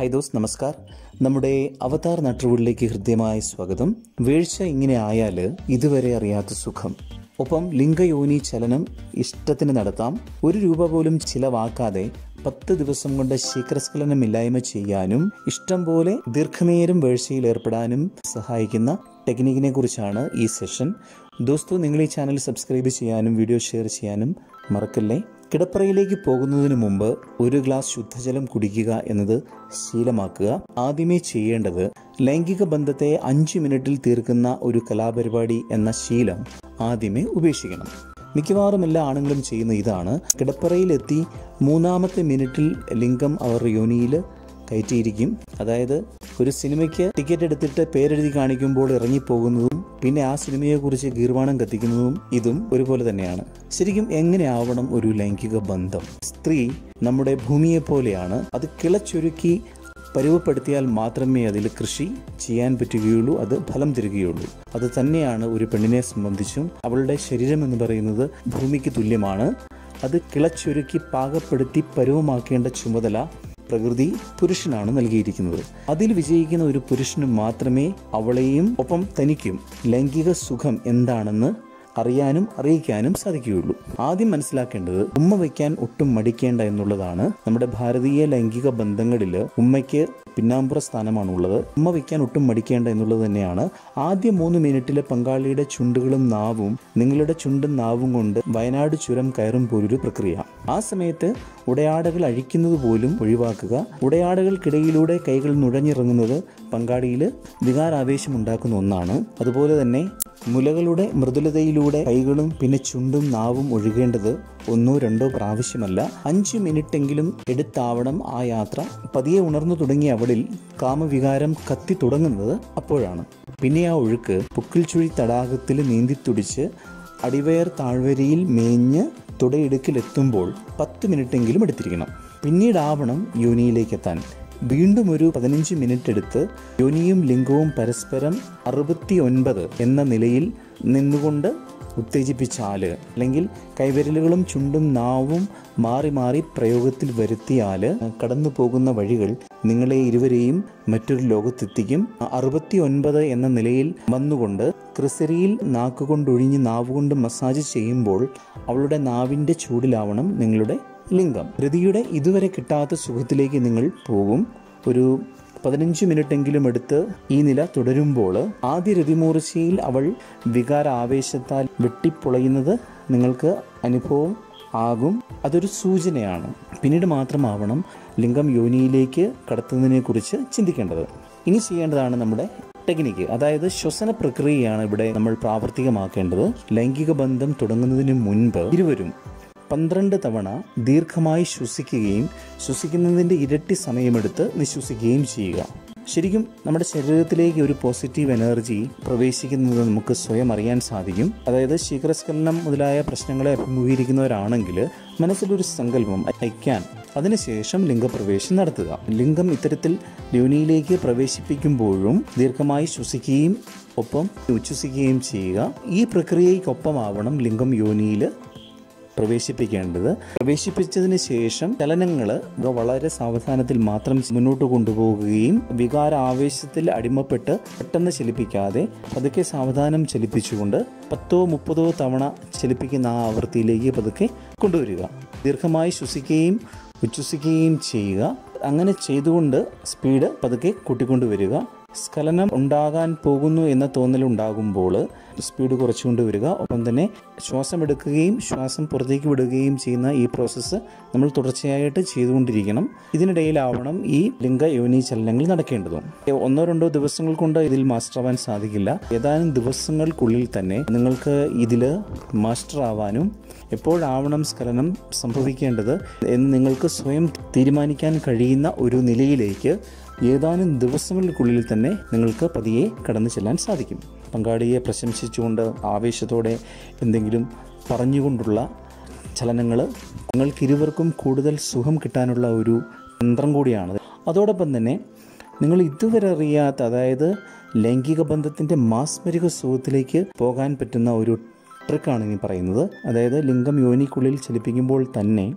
high those നമസ്കാർ നമ്മുടെ അവതാർ നട്ടുവിളിലേക്ക് ഹൃദ്യമായ സ്വാഗതം വീഴ്ച ഇങ്ങനെ ആയാൽ ഇതുവരെ അറിയാത്ത സുഖം ഒപ്പം ലിംഗയോനി ചലനം ഇഷ്ടത്തിന് നടത്താം ഒരു രൂപ പോലും ചിലവാക്കാതെ പത്ത് ദിവസം കൊണ്ട് ശീഘ്രസ്ഖലനമില്ലായ്മ ചെയ്യാനും ഇഷ്ടം പോലെ ദീർഘനേരം വീഴ്ചയിൽ ഏർപ്പെടാനും സഹായിക്കുന്ന ടെക്നിക്കിനെ കുറിച്ചാണ് ഈ സെഷൻ ദോസ്തോ നിങ്ങൾ ഈ ചാനൽ സബ്സ്ക്രൈബ് ചെയ്യാനും വീഡിയോ ഷെയർ ചെയ്യാനും മറക്കല്ലേ കിടപ്പറയിലേക്ക് പോകുന്നതിന് മുമ്പ് ഒരു ഗ്ലാസ് ശുദ്ധജലം കുടിക്കുക എന്നത് ശീലമാക്കുക ആദ്യമേ ചെയ്യേണ്ടത് ലൈംഗിക ബന്ധത്തെ അഞ്ച് മിനിറ്റിൽ തീർക്കുന്ന ഒരു കലാപരിപാടി എന്ന ശീലം ആദ്യമേ ഉപേക്ഷിക്കണം മിക്കവാറും എല്ലാ ആണുങ്ങളും ചെയ്യുന്ന ഇതാണ് കിടപ്പറയിലെത്തി മൂന്നാമത്തെ മിനിറ്റിൽ ലിംഗം അവർ യോനിയിൽ കയറ്റിയിരിക്കും അതായത് ഒരു സിനിമയ്ക്ക് ടിക്കറ്റ് എടുത്തിട്ട് പേരെഴുതി കാണിക്കുമ്പോൾ ഇറങ്ങിപ്പോകുന്നതും പിന്നെ ആ സിനിമയെക്കുറിച്ച് ഗീർവാണം കത്തിക്കുന്നതും ഇതും ഒരുപോലെ തന്നെയാണ് ശരിക്കും എങ്ങനെ ആവണം ഒരു ലൈംഗിക ബന്ധം സ്ത്രീ നമ്മുടെ ഭൂമിയെ പോലെയാണ് അത് കിളച്ചൊരുക്കി പരുവപ്പെടുത്തിയാൽ മാത്രമേ അതിൽ കൃഷി ചെയ്യാൻ പറ്റുകയുള്ളൂ അത് ഫലം തരികയുള്ളൂ അത് തന്നെയാണ് ഒരു പെണ്ണിനെ സംബന്ധിച്ചും അവളുടെ ശരീരം എന്ന് പറയുന്നത് ഭൂമിക്ക് തുല്യമാണ് അത് കിളച്ചൊരുക്കി പാകപ്പെടുത്തി പരുവമാക്കേണ്ട ചുമതല പ്രകൃതി പുരുഷനാണ് നൽകിയിരിക്കുന്നത് അതിൽ വിജയിക്കുന്ന ഒരു പുരുഷന് മാത്രമേ അവളെയും ഒപ്പം തനിക്കും ലൈംഗിക സുഖം എന്താണെന്ന് അറിയാനും അറിയിക്കാനും സാധിക്കുകയുള്ളൂ ആദ്യം മനസ്സിലാക്കേണ്ടത് ഉമ്മ വയ്ക്കാൻ ഒട്ടും മടിക്കേണ്ട എന്നുള്ളതാണ് നമ്മുടെ ഭാരതീയ ലൈംഗിക ബന്ധങ്ങളിൽ ഉമ്മയ്ക്ക് പിന്നാമ്പുറ സ്ഥാനമാണുള്ളത് ഉമ്മ വയ്ക്കാൻ ഒട്ടും മടിക്കേണ്ട എന്നുള്ളത് തന്നെയാണ് ആദ്യ മൂന്ന് മിനിറ്റിലെ പങ്കാളിയുടെ ചുണ്ടുകളും നാവും നിങ്ങളുടെ ചുണ്ടും നാവും കൊണ്ട് വയനാട് ചുരം കയറും പോലൊരു പ്രക്രിയ ആ സമയത്ത് ഉടയാടകൾ അഴിക്കുന്നത് പോലും ഒഴിവാക്കുക ഉടയാടകൾക്കിടയിലൂടെ കൈകൾ നുഴഞ്ഞിറങ്ങുന്നത് പങ്കാളിയിൽ വികാരാവേശം ഉണ്ടാക്കുന്ന ഒന്നാണ് അതുപോലെ തന്നെ മുലകളുടെ മൃദുലതയിലൂടെ കൈകളും പിന്നെ ചുണ്ടും നാവും ഒഴുകേണ്ടത് ഒന്നോ രണ്ടോ പ്രാവശ്യമല്ല അഞ്ച് മിനിറ്റെങ്കിലും എടുത്താവണം ആ യാത്ര പതിയെ ഉണർന്നു തുടങ്ങിയ അവളിൽ കാമവികാരം കത്തി തുടങ്ങുന്നത് അപ്പോഴാണ് പിന്നെ ആ ഒഴുക്ക് പുക്കിൽ ചുഴി തടാകത്തിൽ നീന്തിത്തുടിച്ച് അടിവയർ താഴ്വരയിൽ മേഞ്ഞ് തുടയിടുക്കിലെത്തുമ്പോൾ പത്ത് മിനിറ്റെങ്കിലും എടുത്തിരിക്കണം പിന്നീടാവണം യോനിയിലേക്ക് എത്താൻ വീണ്ടും ഒരു പതിനഞ്ച് മിനിറ്റ് എടുത്ത് യോനിയും ലിംഗവും പരസ്പരം അറുപത്തി ഒൻപത് എന്ന നിലയിൽ നിന്നുകൊണ്ട് ഉത്തേജിപ്പിച്ചാൽ അല്ലെങ്കിൽ കൈവിരലുകളും ചുണ്ടും നാവും മാറി മാറി പ്രയോഗത്തിൽ വരുത്തിയാൽ കടന്നു പോകുന്ന വഴികൾ നിങ്ങളെ ഇരുവരെയും മറ്റൊരു ലോകത്തെത്തിക്കും അറുപത്തി ഒൻപത് എന്ന നിലയിൽ വന്നുകൊണ്ട് ക്രിസരിയിൽ നാക്കുകൊണ്ടൊഴിഞ്ഞ് നാവുകൊണ്ട് മസാജ് ചെയ്യുമ്പോൾ അവളുടെ നാവിൻ്റെ ചൂടിലാവണം നിങ്ങളുടെ ലിംഗം രതിയുടെ ഇതുവരെ കിട്ടാത്ത സുഖത്തിലേക്ക് നിങ്ങൾ പോകും ഒരു പതിനഞ്ച് മിനിറ്റെങ്കിലും എടുത്ത് ഈ നില തുടരുമ്പോൾ ആദ്യ രതിമൂർച്ചയിൽ അവൾ വികാര ആവേശത്താൽ വെട്ടിപ്പൊളയുന്നത് നിങ്ങൾക്ക് അനുഭവം ആകും അതൊരു സൂചനയാണ് പിന്നീട് മാത്രമാവണം ലിംഗം യോനിയിലേക്ക് കടത്തുന്നതിനെ കുറിച്ച് ചിന്തിക്കേണ്ടത് ഇനി ചെയ്യേണ്ടതാണ് നമ്മുടെ ടെക്നിക്ക് അതായത് ശ്വസന പ്രക്രിയയാണ് ഇവിടെ നമ്മൾ പ്രാവർത്തികമാക്കേണ്ടത് ലൈംഗിക ബന്ധം തുടങ്ങുന്നതിന് മുൻപ് ഇരുവരും പന്ത്രണ്ട് തവണ ദീർഘമായി ശ്വസിക്കുകയും ശ്വസിക്കുന്നതിൻ്റെ ഇരട്ടി സമയമെടുത്ത് നിശ്വസിക്കുകയും ചെയ്യുക ശരിക്കും നമ്മുടെ ശരീരത്തിലേക്ക് ഒരു പോസിറ്റീവ് എനർജി പ്രവേശിക്കുന്നത് നമുക്ക് സ്വയം അറിയാൻ സാധിക്കും അതായത് ശീഘ്രസ്ഖലനം മുതലായ പ്രശ്നങ്ങളെ അഭിമുഖീകരിക്കുന്നവരാണെങ്കിൽ മനസ്സിലൊരു സങ്കല്പം ഐക്യാൻ അതിനുശേഷം ലിംഗപ്രവേശം നടത്തുക ലിംഗം ഇത്തരത്തിൽ യോനിയിലേക്ക് പ്രവേശിപ്പിക്കുമ്പോഴും ദീർഘമായി ശ്വസിക്കുകയും ഒപ്പം ഉച്ഛ്വസിക്കുകയും ചെയ്യുക ഈ പ്രക്രിയയ്ക്കൊപ്പമാവണം ലിംഗം യോനിയിൽ പ്രവേശിപ്പിക്കേണ്ടത് പ്രവേശിപ്പിച്ചതിന് ശേഷം ചലനങ്ങൾ വളരെ സാവധാനത്തിൽ മാത്രം മുന്നോട്ട് കൊണ്ടുപോകുകയും വികാര ആവേശത്തിൽ അടിമപ്പെട്ട് പെട്ടെന്ന് ചലിപ്പിക്കാതെ പതുക്കെ സാവധാനം ചലിപ്പിച്ചുകൊണ്ട് പത്തോ മുപ്പതോ തവണ ചലിപ്പിക്കുന്ന ആ ആവൃത്തിയിലേക്ക് പതുക്കെ കൊണ്ടുവരിക ദീർഘമായി ശ്വസിക്കുകയും ഉച്ഛ്വസിക്കുകയും ചെയ്യുക അങ്ങനെ ചെയ്തുകൊണ്ട് സ്പീഡ് പതുക്കെ കൂട്ടിക്കൊണ്ടുവരിക സ്ഖലനം ഉണ്ടാകാൻ പോകുന്നു എന്ന തോന്നലുണ്ടാകുമ്പോൾ സ്പീഡ് കുറച്ചുകൊണ്ട് വരിക ഒപ്പം തന്നെ ശ്വാസം എടുക്കുകയും ശ്വാസം പുറത്തേക്ക് വിടുകയും ചെയ്യുന്ന ഈ പ്രോസസ്സ് നമ്മൾ തുടർച്ചയായിട്ട് ചെയ്തുകൊണ്ടിരിക്കണം ഇതിനിടയിലാവണം ഈ ലിംഗ യോനി ചലനങ്ങൾ നടക്കേണ്ടതും ഒന്നോ രണ്ടോ ദിവസങ്ങൾ കൊണ്ട് ഇതിൽ മാസ്റ്റർ ആവാൻ സാധിക്കില്ല ഏതാനും ദിവസങ്ങൾക്കുള്ളിൽ തന്നെ നിങ്ങൾക്ക് ഇതിൽ മാസ്റ്റർ ആവാനും എപ്പോഴാവണം സ്ഖലനം സംഭവിക്കേണ്ടത് എന്ന് നിങ്ങൾക്ക് സ്വയം തീരുമാനിക്കാൻ കഴിയുന്ന ഒരു നിലയിലേക്ക് ഏതാനും ദിവസങ്ങൾക്കുള്ളിൽ തന്നെ നിങ്ങൾക്ക് പതിയെ കടന്നു ചെല്ലാൻ സാധിക്കും പങ്കാളിയെ പ്രശംസിച്ചുകൊണ്ട് ആവേശത്തോടെ എന്തെങ്കിലും പറഞ്ഞുകൊണ്ടുള്ള ചലനങ്ങൾ നിങ്ങൾക്കിരുവർക്കും കൂടുതൽ സുഖം കിട്ടാനുള്ള ഒരു തന്ത്രം കൂടിയാണ് അതോടൊപ്പം തന്നെ നിങ്ങൾ ഇതുവരെ അറിയാത്ത അതായത് ലൈംഗിക ബന്ധത്തിൻ്റെ മാസ്മരിക സുഖത്തിലേക്ക് പോകാൻ പറ്റുന്ന ഒരു ട്രിക്കാണ് ഇനി പറയുന്നത് അതായത് ലിംഗം യോനിക്കുള്ളിൽ ചലിപ്പിക്കുമ്പോൾ തന്നെ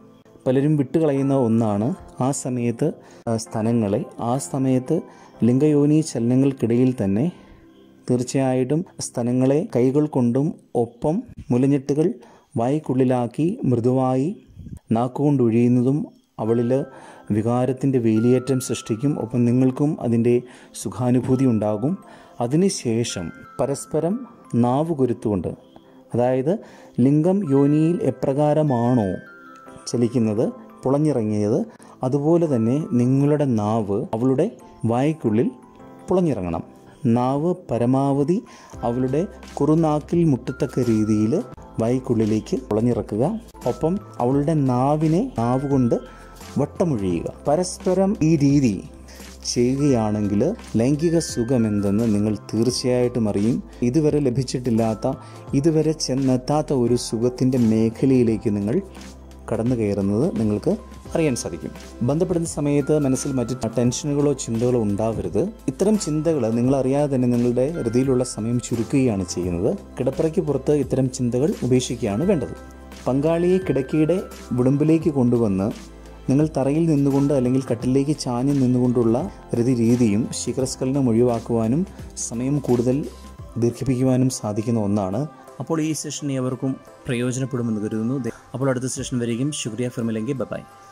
പലരും വിട്ടുകളയുന്ന ഒന്നാണ് ആ സമയത്ത് ആ, സ്ഥലങ്ങളെ ആ സമയത്ത് ലിംഗയോനി ചലനങ്ങൾക്കിടയിൽ തന്നെ തീർച്ചയായിട്ടും സ്ഥലങ്ങളെ കൈകൾ കൊണ്ടും ഒപ്പം മുലഞ്ഞെട്ടുകൾ വായ്ക്കുള്ളിലാക്കി മൃദുവായി നാക്കുകൊണ്ടൊഴിയുന്നതും അവളിൽ വികാരത്തിൻ്റെ വേലിയേറ്റം സൃഷ്ടിക്കും ഒപ്പം നിങ്ങൾക്കും അതിൻ്റെ സുഖാനുഭൂതി ഉണ്ടാകും അതിനുശേഷം പരസ്പരം നാവ് കുരുത്തുകൊണ്ട് അതായത് ലിംഗം യോനിയിൽ എപ്രകാരമാണോ ചലിക്കുന്നത് പുളഞ്ഞിറങ്ങിയത് അതുപോലെ തന്നെ നിങ്ങളുടെ നാവ് അവളുടെ വായ്ക്കുള്ളിൽ പുളഞ്ഞിറങ്ങണം നാവ് പരമാവധി അവളുടെ കുറുനാക്കിൽ മുട്ടത്തക്ക രീതിയിൽ വായ്ക്കുള്ളിലേക്ക് പുളഞ്ഞിറക്കുക ഒപ്പം അവളുടെ നാവിനെ നാവ് കൊണ്ട് വട്ടമൊഴിയുക പരസ്പരം ഈ രീതി ചെയ്യുകയാണെങ്കിൽ ലൈംഗിക സുഖം എന്തെന്ന് നിങ്ങൾ തീർച്ചയായിട്ടും അറിയും ഇതുവരെ ലഭിച്ചിട്ടില്ലാത്ത ഇതുവരെ ചെന്നെത്താത്ത ഒരു സുഖത്തിൻ്റെ മേഖലയിലേക്ക് നിങ്ങൾ കടന്നു കയറുന്നത് നിങ്ങൾക്ക് അറിയാൻ സാധിക്കും ബന്ധപ്പെടുന്ന സമയത്ത് മനസ്സിൽ മറ്റ് ടെൻഷനുകളോ ചിന്തകളോ ഉണ്ടാവരുത് ഇത്തരം ചിന്തകൾ നിങ്ങൾ അറിയാതെ തന്നെ നിങ്ങളുടെ ഹൃദയിലുള്ള സമയം ചുരുക്കുകയാണ് ചെയ്യുന്നത് കിടപ്പറയ്ക്ക് പുറത്ത് ഇത്തരം ചിന്തകൾ ഉപേക്ഷിക്കുകയാണ് വേണ്ടത് പങ്കാളിയെ കിടക്കയുടെ വിടുമ്പിലേക്ക് കൊണ്ടുവന്ന് നിങ്ങൾ തറയിൽ നിന്നുകൊണ്ട് അല്ലെങ്കിൽ കട്ടിലേക്ക് ചാഞ്ഞു നിന്നുകൊണ്ടുള്ള രതി രീതിയും ശിഖരസ്ഖലനം ഒഴിവാക്കുവാനും സമയം കൂടുതൽ ദീർഘിപ്പിക്കുവാനും സാധിക്കുന്ന ഒന്നാണ് അപ്പോൾ ഈ സെഷൻ ഏവർക്കും പ്രയോജനപ്പെടുമെന്ന് കരുതുന്നു അപ്പോൾ അടുത്ത സെഷൻ വരെയും ശുക്രിയ ഫിർമിലെങ്കിൽ ബൈ